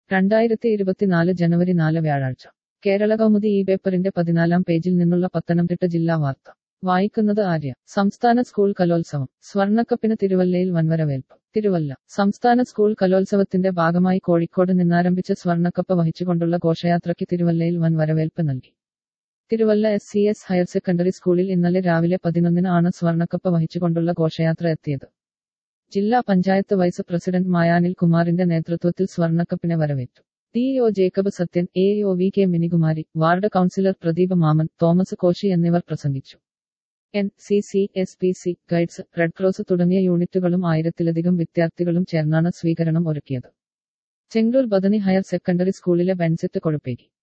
രണ്ടായിരത്തി ഇരുപത്തിനാല് ജനുവരി നാല് വ്യാഴാഴ്ച കേരള കൗമുദി ഈ പേപ്പറിന്റെ പതിനാലാം പേജിൽ നിന്നുള്ള പത്തനംതിട്ട ജില്ലാ വാർത്ത വായിക്കുന്നത് ആര്യ സംസ്ഥാന സ്കൂൾ കലോത്സവം സ്വർണ്ണക്കപ്പിന് തിരുവല്ലയിൽ വൻവരവേൽപ്പ് തിരുവല്ല സംസ്ഥാന സ്കൂൾ കലോത്സവത്തിന്റെ ഭാഗമായി കോഴിക്കോട് നിന്നാരംഭിച്ച സ്വർണ്ണക്കപ്പ് വഹിച്ചുകൊണ്ടുള്ള ഘോഷയാത്രയ്ക്ക് തിരുവല്ലയിൽ വൻ വരവേൽപ്പ് നൽകി Thiruvalla S C S higher secondary സ്കൂളിൽ ഇന്നലെ രാവിലെ പതിനൊന്നിന് ആണ് സ്വർണ്ണക്കപ്പ് വഹിച്ചുകൊണ്ടുള്ള ഘോഷയാത്ര എത്തിയത് ജില്ലാ പഞ്ചായത്ത് വൈസ് പ്രസിഡന്റ് മായാനിൽ കുമാറിന്റെ നേതൃത്വത്തിൽ സ്വർണ്ണക്കപ്പിനെ വരവേറ്റു D O Jacob Sathyan A O V K Minikumari ward councillor Pradeep Mammen Thomas Koshy എന്നിവർ പ്രസംഗിച്ചു N C C S P C guides red cross തുടങ്ങിയ യൂണിറ്റുകളും ആയിരത്തിലധികം വിദ്യാർത്ഥികളും ചേർന്നാണ് സ്വീകരണം ഒരുക്കിയത് ചെങ്കൂർ ബദനി ഹയർ സെക്കൻഡറി സ്കൂളിലെ ബെൻസെറ്റ് കൊഴുപ്പേരി